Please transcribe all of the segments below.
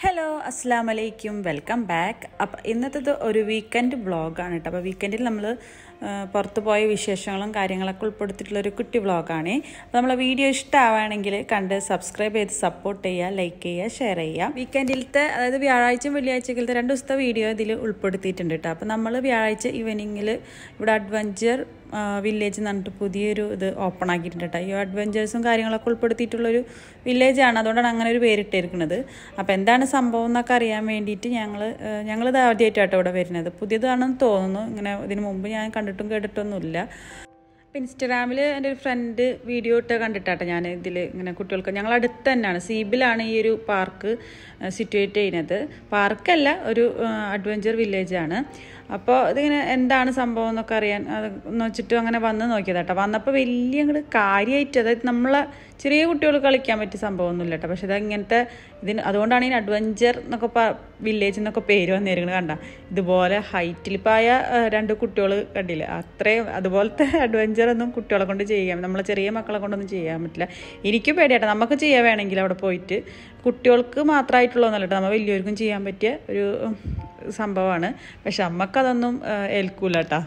hello അസ്സാം വലൈക്കും welcome back അപ്പം ഇന്നത്തേത് ഒരു വീക്കെൻഡ് വ്ളോഗാണ് കേട്ടോ അപ്പോൾ വീക്കെൻഡിൽ നമ്മൾ പുറത്ത് പോയ വിശേഷങ്ങളും കാര്യങ്ങളൊക്കെ ഉൾപ്പെടുത്തിയിട്ടുള്ള ഒരു കുട്ടി വ്ളോഗാണ് അപ്പോൾ നമ്മളെ വീഡിയോ ഇഷ്ടമാവുകയാണെങ്കിൽ കണ്ട് സബ്സ്ക്രൈബ് ചെയ്ത് സപ്പോർട്ട് ചെയ്യുക ലൈക്ക് ചെയ്യുക ഷെയർ ചെയ്യുക വീക്കെൻഡിലത്തെ അതായത് വ്യാഴാഴ്ചയും വെള്ളിയാഴ്ചക്കിലത്തെ രണ്ട് ദിവസത്തെ വീഡിയോ ഇതിൽ ഉൾപ്പെടുത്തിയിട്ടുണ്ട് കേട്ടോ അപ്പോൾ നമ്മൾ വ്യാഴാഴ്ച ഈവനിങ്ങിൽ ഇവിടെ അഡ്വഞ്ചർ വില്ലേജ് എന്ന് പറഞ്ഞിട്ട് പുതിയൊരു ഇത് ഓപ്പൺ ആക്കിയിട്ടുണ്ട് കേട്ടോ ഈ അഡ്വഞ്ചേഴ്സും കാര്യങ്ങളൊക്കെ ഉൾപ്പെടുത്തിയിട്ടുള്ളൊരു വില്ലേജാണ് അതുകൊണ്ടാണ് അങ്ങനെ ഒരു പേരിട്ടിരിക്കുന്നത് അപ്പോൾ എന്താണ് സംഭവം എന്നൊക്കെ അറിയാൻ വേണ്ടിയിട്ട് ഞങ്ങൾ ഞങ്ങളിത് ആദ്യമായിട്ടാട്ടോ ഇവിടെ വരുന്നത് പുതിയതാണെന്ന് തോന്നുന്നു ഇങ്ങനെ ഇതിന് മുമ്പ് ഞാൻ കണ്ടിട്ടും കേട്ടിട്ടൊന്നുമില്ല അപ്പോൾ ഇൻസ്റ്റഗ്രാമിൽ എൻ്റെ ഒരു ഫ്രണ്ട് വീഡിയോ ഇട്ട് കണ്ടിട്ടാട്ടോ ഞാൻ ഇതിൽ ഇങ്ങനെ കുട്ടികൾക്ക് ഞങ്ങൾ അടുത്ത് തന്നെയാണ് സീബിലാണ് ഈ ഒരു പാർക്ക് സിറ്റുവേറ്റ് ചെയ്യുന്നത് പാർക്കല്ല ഒരു അഡ്വഞ്ചർ വില്ലേജാണ് അപ്പോൾ ഇതിങ്ങനെ എന്താണ് സംഭവം എന്നൊക്കെ അറിയാൻ അത് എന്ന് വെച്ചിട്ട് അങ്ങനെ വന്ന് നോക്കിയതാട്ടോ വന്നപ്പോൾ വലിയ അങ്ങോട്ട് കാര്യമായിട്ട് അതായത് നമ്മളെ ചെറിയ കുട്ടികൾ കളിക്കാൻ പറ്റിയ സംഭവമൊന്നുമില്ല കേട്ടോ പക്ഷേ ഇത് ഇങ്ങനത്തെ ഇതിന് അതുകൊണ്ടാണ് ഈ അഡ്വഞ്ചർ എന്നൊക്കെ വില്ലേജ് എന്നൊക്കെ പേര് വന്നിരിക്കുന്നത് കണ്ട ഇതുപോലെ ഹൈറ്റിൽ പായ രണ്ട് കുട്ടികൾ കണ്ടില്ല അത്രയും അതുപോലത്തെ അഡ്വഞ്ചർ ഒന്നും കുട്ടികളെ കൊണ്ട് ചെയ്യാൻ നമ്മളെ ചെറിയ മക്കളെ കൊണ്ടൊന്നും ചെയ്യാൻ പറ്റില്ല എനിക്ക് പേടിയാട്ടോ നമുക്ക് ചെയ്യാൻ വേണമെങ്കിൽ അവിടെ പോയിട്ട് കുട്ടികൾക്ക് മാത്രമായിട്ടുള്ളതൊന്നല്ല കേട്ടോ നമ്മൾ വലിയവർക്കും ചെയ്യാൻ പറ്റിയ ഒരു സംഭവമാണ് പക്ഷെ അമ്മക്കതൊന്നും ഏൽക്കൂല കേട്ടോ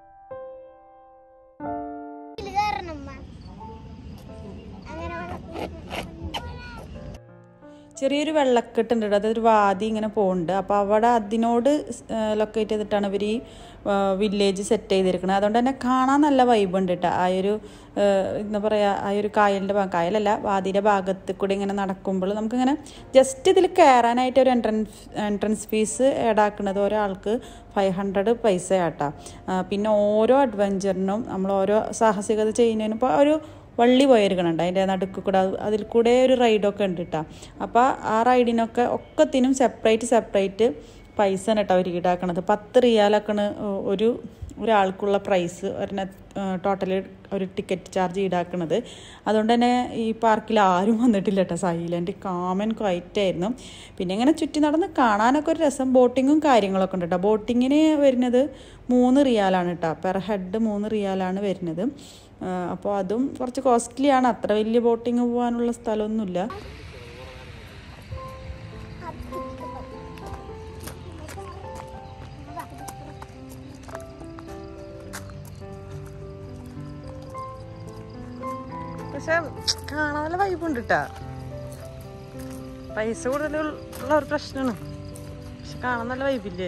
ചെറിയൊരു വെള്ളക്കെട്ടുണ്ട് അതൊരു വാതി ഇങ്ങനെ പോകുന്നുണ്ട് അപ്പോൾ അവിടെ അതിനോട് ലൊക്കേറ്റ് ചെയ്തിട്ടാണ് ഇവർ ഈ വില്ലേജ് സെറ്റ് ചെയ്തിരിക്കുന്നത് അതുകൊണ്ട് തന്നെ കാണാൻ നല്ല വൈബ് ഉണ്ട് കേട്ടോ ആ ഒരു എന്താ പറയുക ആ ഒരു കായലിൻ്റെ ഭാഗം കായലല്ല വാതിയുടെ ഭാഗത്ത് കൂടി ഇങ്ങനെ നടക്കുമ്പോൾ നമുക്കിങ്ങനെ ജസ്റ്റ് ഇതിൽ കയറാനായിട്ട് ഒരു എൻട്രൻസ് എൻട്രൻസ് ഫീസ് ഏഡാക്കുന്നത് ഒരാൾക്ക് ഫൈവ് ഹൺഡ്രഡ് പൈസ ആട്ടാ പിന്നെ ഓരോ അഡ്വഞ്ചറിനും നമ്മൾ ഓരോ സാഹസികത ചെയ്യുന്നതിനും ഇപ്പോൾ ഒരു വള്ളി പോയിരിക്കണുണ്ട് അതിൻ്റെ നടുക്ക് കൂടെ അതിൽ കൂടെ ഒരു റൈഡൊക്കെ ഉണ്ട് കേട്ടോ അപ്പോൾ ആ റൈഡിനൊക്കെ ഒക്കത്തിനും സെപ്പറേറ്റ് സെപ്പറേറ്റ് പൈസ കേട്ടോ അവർ ഈടാക്കണത് പത്ത് റിയാലൊക്കെയാണ് ഒരു ഒരാൾക്കുള്ള പ്രൈസ് ഒരെണ്ണ ടോട്ടൽ ഒരു ടിക്കറ്റ് ചാർജ് ഈടാക്കണത് അതുകൊണ്ട് തന്നെ ഈ പാർക്കിൽ ആരും വന്നിട്ടില്ല കേട്ടോ സൈലൻറ്റ് കാമൻ ക്വൈറ്റായിരുന്നു പിന്നെ ഇങ്ങനെ ചുറ്റി നടന്ന് കാണാനൊക്കെ ഒരു രസം ബോട്ടിങ്ങും കാര്യങ്ങളൊക്കെ ഉണ്ട് കേട്ടോ ബോട്ടിങ്ങിന് വരുന്നത് മൂന്ന് റിയാലാണ് കേട്ടോ പെർ ഹെഡ് മൂന്ന് റിയാലാണ് വരുന്നത് അപ്പോൾ അതും കുറച്ച് കോസ്റ്റ്ലിയാണ് അത്ര വലിയ ബോട്ടിങ് പോകാനുള്ള സ്ഥലമൊന്നുമില്ല പക്ഷെ കാണാൻ നല്ല വൈബുണ്ട് കേട്ടാ പൈസ കൂടുതലുള്ള ഒരു പ്രശ്നമാണ് പക്ഷെ കാണാൻ നല്ല വൈബില്ലേ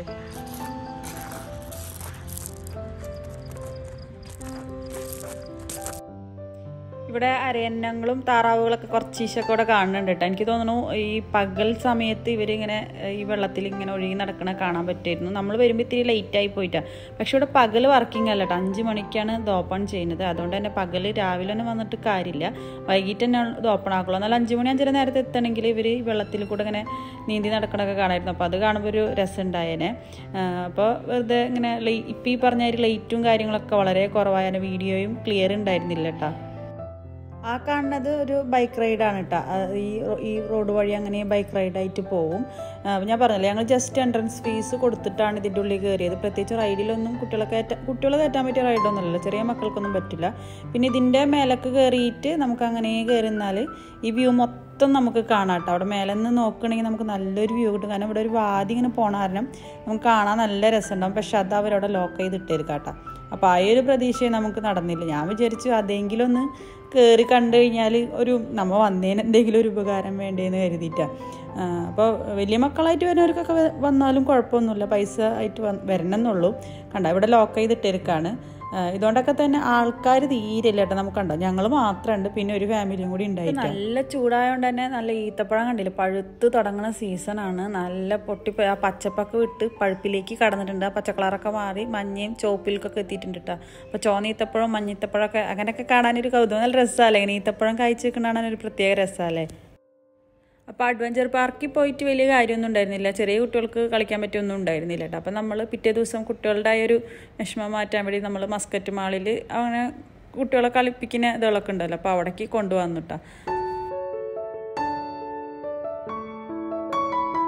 ഇവിടെ അരയന്നങ്ങളും താറാവുകളൊക്കെ കുറച്ച് ഈശൊക്കെ ഇവിടെ കാണുന്നുണ്ട് കേട്ടോ എനിക്ക് തോന്നുന്നു ഈ പകൽ സമയത്ത് ഇവരിങ്ങനെ ഈ വെള്ളത്തിൽ ഇങ്ങനെ ഒഴുകി നടക്കണ കാണാൻ പറ്റുമായിരുന്നു നമ്മൾ വരുമ്പോൾ ഇത്തിരി ലേറ്റായി പോയിട്ടാണ് പക്ഷെ ഇവിടെ പകൽ വർക്കിംഗ് അല്ല കേട്ടോ അഞ്ച് മണിക്കാണ് ഇത് ഓപ്പൺ ചെയ്യുന്നത് അതുകൊണ്ട് തന്നെ പകൽ രാവിലെ തന്നെ വന്നിട്ട് കാര്യമില്ല വൈകിട്ട് തന്നെ ഇത് ഓപ്പൺ ആക്കുള്ളൂ എന്നാൽ അഞ്ച് മണി അഞ്ചര നേരത്തെ എത്തണമെങ്കിൽ ഇവർ വെള്ളത്തിൽ കൂടെ ഇങ്ങനെ നീന്തി നടക്കണമൊക്കെ കാണായിരുന്നു അപ്പോൾ അത് കാണുമ്പോൾ ഒരു രസം ഉണ്ടായേനെ അപ്പോൾ വെറുതെ ഇങ്ങനെ ഇപ്പം ഈ പറഞ്ഞ ലൈറ്റും കാര്യങ്ങളൊക്കെ വളരെ കുറവായ വീഡിയോയും ക്ലിയർ ഉണ്ടായിരുന്നില്ല കേട്ടോ ആ കാണുന്നത് ഒരു ബൈക്ക് റൈഡാണ് കേട്ടോ ഈ ഈ റോഡ് വഴി അങ്ങനെ ബൈക്ക് റൈഡായിട്ട് പോവും ഞാൻ പറഞ്ഞില്ലേ ഞങ്ങൾ ജസ്റ്റ് എൻട്രൻസ് ഫീസ് കൊടുത്തിട്ടാണ് ഇതിൻ്റെ ഉള്ളിൽ കയറിയത് പ്രത്യേകിച്ച് റൈഡിലൊന്നും കുട്ടികളെ കയറ്റാൻ കുട്ടികളെ കയറ്റാൻ പറ്റിയ റൈഡൊന്നുമല്ല ചെറിയ മക്കൾക്കൊന്നും പറ്റില്ല പിന്നെ ഇതിൻ്റെ മേലക്ക് കയറിയിട്ട് നമുക്ക് അങ്ങനെ കയറിന്നാൽ ഈ വ്യൂ മൊത്തം നമുക്ക് കാണാം കേട്ടോ അവിടെ മേലെ നിന്ന് നോക്കുകയാണെങ്കിൽ നമുക്ക് നല്ലൊരു വ്യൂ കിട്ടും കാരണം ഇവിടെ ഒരു വാതി ഇങ്ങനെ പോണ കാരണം നമുക്ക് കാണാൻ നല്ല രസമുണ്ടാവും പക്ഷെ അത് അവരവിടെ ലോക്ക് ചെയ്തിട്ടേരും കേട്ടോ അപ്പോൾ ആ ഒരു പ്രതീക്ഷയെ നമുക്ക് നടന്നില്ല ഞാൻ വിചാരിച്ചു അതെങ്കിലും ഒന്ന് കയറി കണ്ടു കഴിഞ്ഞാൽ ഒരു നമ്മൾ വന്നതിന് എന്തെങ്കിലും ഒരു ഉപകാരം വേണ്ടേന്ന് കരുതിയിട്ടാണ് അപ്പോൾ വലിയ മക്കളായിട്ട് വരുന്നവർക്കൊക്കെ വന്നാലും കുഴപ്പമൊന്നുമില്ല പൈസ ആയിട്ട് വരണം എന്നുള്ളൂ കണ്ട ഇവിടെ ലോക്ക് ചെയ്തിട്ടിരിക്കാണ് ഇതുകൊണ്ടൊക്കെ തന്നെ ആൾക്കാർ തീരെ കേട്ടോ നമുക്ക് കണ്ടോ ഞങ്ങൾ മാത്രമുണ്ട് പിന്നെ ഒരു ഫാമിലിയും കൂടി ഉണ്ടായിട്ട് നല്ല ചൂടായതുകൊണ്ട് തന്നെ നല്ല ഈത്തപ്പഴം കണ്ടില്ല പഴുത്ത് തുടങ്ങുന്ന സീസണാണ് നല്ല പൊട്ടി ആ പച്ചപ്പൊക്കെ വിട്ട് പഴുപ്പിലേക്ക് കടന്നിട്ടുണ്ട് ആ പച്ചക്കളറൊക്കെ മാറി മഞ്ഞയും ചോപ്പിലേക്കൊക്കെ എത്തിയിട്ടുണ്ട് കേട്ടോ അപ്പോൾ ചോന്ന ഈത്തപ്പഴം മഞ്ഞീത്തപ്പഴമൊക്കെ അങ്ങനെയൊക്കെ കാണാനൊരു കൗതുകം നല്ല രസമല്ലേ ഇങ്ങനെ ഈത്തപ്പഴം കഴിച്ച് കാണാൻ ഒരു പ്രത്യേക രസമല്ലേ അപ്പോൾ അഡ്വഞ്ചർ പാർക്കിൽ പോയിട്ട് വലിയ കാര്യമൊന്നും ഉണ്ടായിരുന്നില്ല ചെറിയ കുട്ടികൾക്ക് കളിക്കാൻ പറ്റിയൊന്നും ഉണ്ടായിരുന്നില്ല കേട്ടോ അപ്പോൾ നമ്മൾ പിറ്റേ ദിവസം കുട്ടികളുടെ ആ ഒരു വിഷമം മാറ്റാൻ വേണ്ടി നമ്മൾ മസ്കറ്റ് മാളിൽ അങ്ങനെ കുട്ടികളെ കളിപ്പിക്കുന്ന ഇതുകളൊക്കെ ഉണ്ടല്ലോ അപ്പോൾ അവിടേക്ക് കൊണ്ടുവന്നിട്ടാ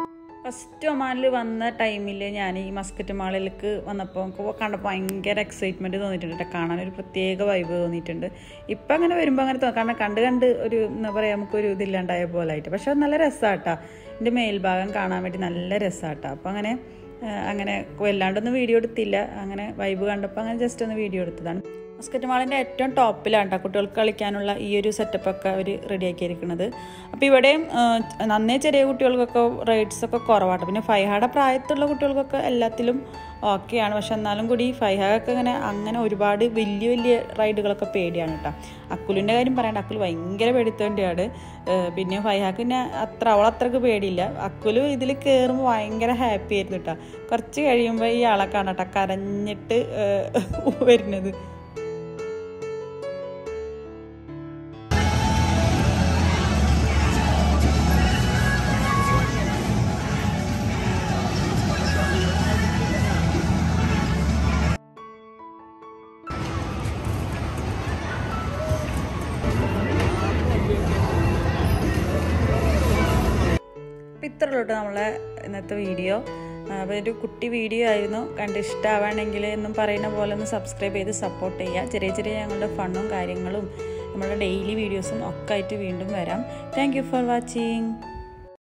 ഫസ്റ്റ് ഒമാനിൽ വന്ന ടൈമിൽ ഞാൻ ഈ മസ്കറ്റ് മാളിലേക്ക് വന്നപ്പോൾ എനിക്ക് കണ്ടപ്പോൾ ഭയങ്കര എക്സൈറ്റ്മെൻറ്റ് തോന്നിയിട്ടുണ്ട് കേട്ടോ കാണാൻ ഒരു പ്രത്യേക വൈബ് തോന്നിയിട്ടുണ്ട് ഇപ്പം അങ്ങനെ വരുമ്പോൾ അങ്ങനെ തോന്നും കാരണം കണ്ട് കണ്ട് ഒരു എന്താ പറയുക നമുക്കൊരു ഇതില്ലാണ്ടായ പോലെ ആയിട്ട് പക്ഷെ അത് നല്ല രസമാട്ടാ എൻ്റെ മേൽഭാഗം കാണാൻ വേണ്ടി നല്ല രസമാട്ടാ അപ്പോൾ അങ്ങനെ ആ, അങ്ങനെ വല്ലാണ്ടൊന്നും വീഡിയോ എടുത്തില്ല അങ്ങനെ വൈബ് കണ്ടപ്പോൾ അങ്ങനെ ജസ്റ്റ് ഒന്ന് വീഡിയോ എടുത്തതാണ് മസ്കറ്റ് മാളിൻ്റെ ഏറ്റവും ടോപ്പിലാണ് കേട്ടോ കുട്ടികൾക്ക് കളിക്കാനുള്ള ഈ ഒരു സെറ്റപ്പൊക്കെ അവർ റെഡിയാക്കിയിരിക്കുന്നത് അപ്പോൾ ഇവിടെയും ആ, നന്നേ ചെറിയ കുട്ടികൾക്കൊക്കെ റൈഡ്സ് ഒക്കെ കുറവാട്ടോ പിന്നെ ഫൈഹാടെ പ്രായത്തിലുള്ള കുട്ടികൾക്കൊക്കെ എല്ലാത്തിലും ഓക്കെയാണ് പക്ഷെ എന്നാലും കൂടി ഫൈഹാഗൊക്കെ ഇങ്ങനെ അങ്ങനെ ഒരുപാട് വലിയ വലിയ റൈഡുകളൊക്കെ പേടിയാണ് കേട്ടോ അക്കുലിൻ്റെ കാര്യം പറയണ്ട അക്കുൽ ഭയങ്കര പേടിത്തേണ്ടിയാണ് പിന്നെ ഫൈഹാക്ക് പിന്നെ അത്ര അവളത്രക്ക് പേടിയില്ല അക്കുല് ഇതിൽ കയറുമ്പോൾ ഭയങ്കര ഹാപ്പി ആയിരുന്നു കേട്ടോ കുറച്ച് കഴിയുമ്പോൾ ഈ ആളെ കാണാട്ടോ കരഞ്ഞിട്ട് ഏഹ്, വരുന്നത് അപ്പോൾ ഇത്ര ഉള്ളൂ കേട്ടോ നമ്മളെ ഇന്നത്തെ വീഡിയോ അപ്പോൾ ഒരു കുട്ടി വീഡിയോ ആയിരുന്നു കണ്ട് ഇഷ്ടമാവാണെങ്കിൽ എന്നും പറയുന്ന പോലെ ഒന്ന് സബ്സ്ക്രൈബ് ചെയ്ത് സപ്പോർട്ട് ചെയ്യുക ചെറിയ ചെറിയ ഞങ്ങളുടെ ഫണ്ണും കാര്യങ്ങളും നമ്മുടെ ഡെയിലി വീഡിയോസും ഒക്കെ ആയിട്ട് വീണ്ടും വരാം താങ്ക് യു ഫോർ വാച്ചിങ്